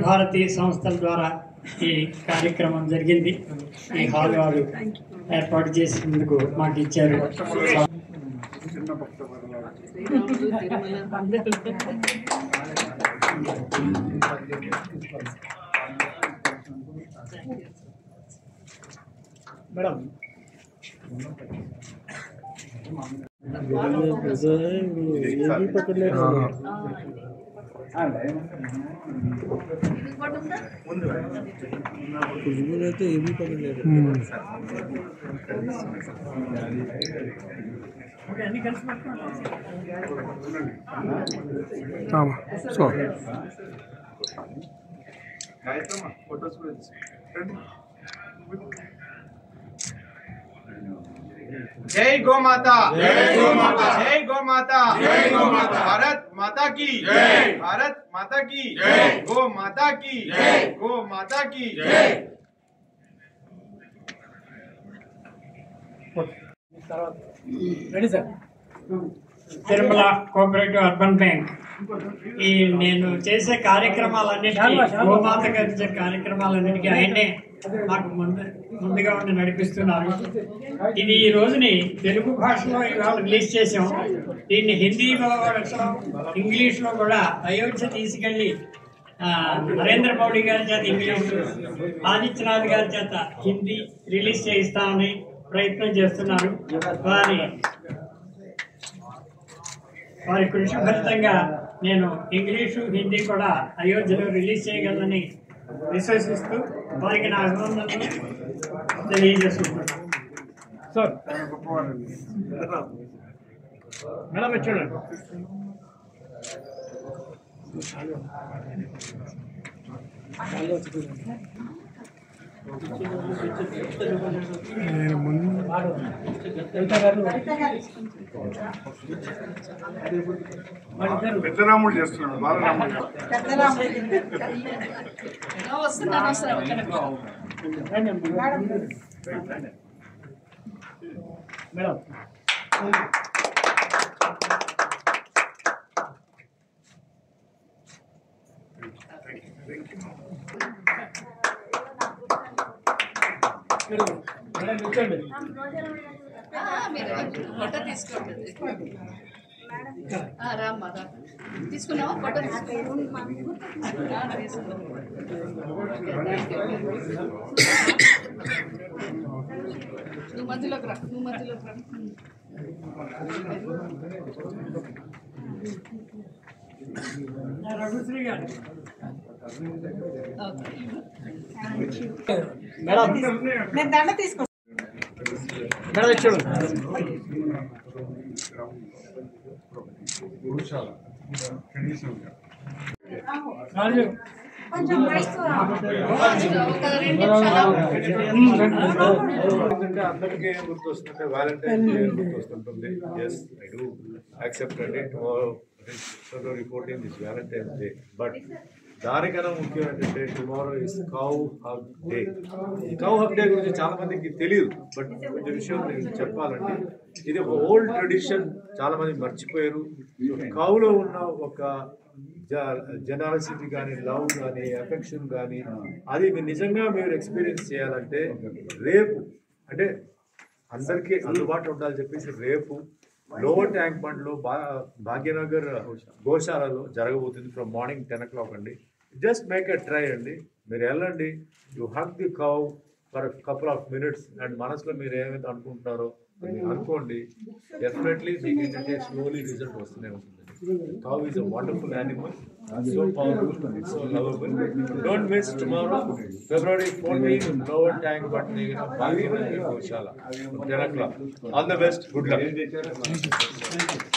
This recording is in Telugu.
భారతి సంస్థల ద్వారా ఈ కార్యక్రమం జరిగింది ఈ హాల్ వారు ఏర్పాటు చేసినందుకు మాకు ఇచ్చారు మేడం ఏమీ పక్కలేదు అయితే ఏమీ పక్కలేదు సో जय गौ माता जय गौ माता। जय गौ माता जय गौ माता। भारत माता की जय। भारत माता की जय। गौ माता की जय। गौ माता की जय ready sir Tirumala cooperative urban bank ఈ నేను చేసే కార్యక్రమాలన్నిటికీ గోమాత గారి కార్యక్రమాలన్నిటికీ ఆయనే మాకు ముందు ముందుగా ఉండి నడిపిస్తున్నారు ఇది ఈ రోజుని తెలుగు భాషలో ఇవాళ రిలీజ్ చేసాం దీన్ని హిందీలో ఇంగ్లీష్ లో కూడా అయోధ్య తీసుకెళ్లి ఆ, నరేంద్ర మోడీ గారి చేత ఇంగ్లీష్ ఆదిత్యనాథ్ గారి చేత హిందీ రిలీజ్ చేయిస్తామని ప్రయత్నం చేస్తున్నారు వారి వారి కృషి ఫలితంగా నేను ఇంగ్లీషు హిందీ కూడా అయోధ్యలో రిలీజ్ చేయగలనని విశ్వసిస్తూ వారికి నా అభినందనలు తెలియజేసుకుంటున్నాను సార్ మేడం ఇది చూడండి నేను ముందు పెద్దరాముడు చేస్తున్నాడు బాలరాముడు వస్తున్నాను వస్తున్నాను ఒక్క నిమిషం. మేడం మేడం కూర్చోండి ఆ, మీరు ఫోటో తీసుకోండి ఆ, రామ్మా రా తీసుకున్నావా ఫోటో తీసుకో ఆ, తీసుకున్నా. నువ్వు మధ్యలోకి రా నువ్వు మధ్యలోకి రా రఘుశ్రీ గారు ఓకే మేడం నేను దండ తీసుకో మేడం ఇది చూడండి గోశాల ట్రెడిషనల్గా రాజు కొంచెం మైక్ ఒక రెండు నిమిషాలు ఎందుకంటే అందరికీ ఏం గుర్తొస్తుందంటే వ్యాలంటైన్ డే గుర్తొస్తుంటుంది ఎస్ ఐ డూ యాక్సెప్ట్ అండి tomorrow February fourteen is valentine's day but దానికన్నా ముఖ్యం ఏంటంటే tomorrow is cow hug day ఈ కౌ హగ్ డే గురించి చాలా మందికి తెలియదు బట్ కొంచెం విషయం నేను చెప్పాలంటే ఇది ఒక ఓల్డ్ ట్రెడిషన్ చాలా మంది మర్చిపోయారు కౌలో ఉన్న ఒక జనాలసిటీ కానీ లవ్ కానీ అఫెక్షన్ కానీ అది మీరు నిజంగా మీరు ఎక్స్పీరియన్స్ చేయాలంటే రేపు అంటే అందరికీ అందుబాటులో ఉండాలని చెప్పేసి రేపు లోవర్ ట్యాంక్ బండ్లో బా భాగ్యనగర్ గోశాలలో జరగబోతుంది from morning ten o'clock అండి జస్ట్ మేక్ ఎ ట్రై అండి మీరు వెళ్ళండి you hug the cow for couple of minutes and మనసులో మీరు ఏమైతే అనుకుంటున్నారో అది అనుకోండి డెఫినెట్లీ మీకు ఏంటంటే స్లోలీ రిజల్ట్ వస్తూనే ఉంటుంది cow is a wonderful animal so powerful so lovable don't miss tomorrow February fourteen lower tank but Bhagyanagar Goshala ten o'clock all the best good luck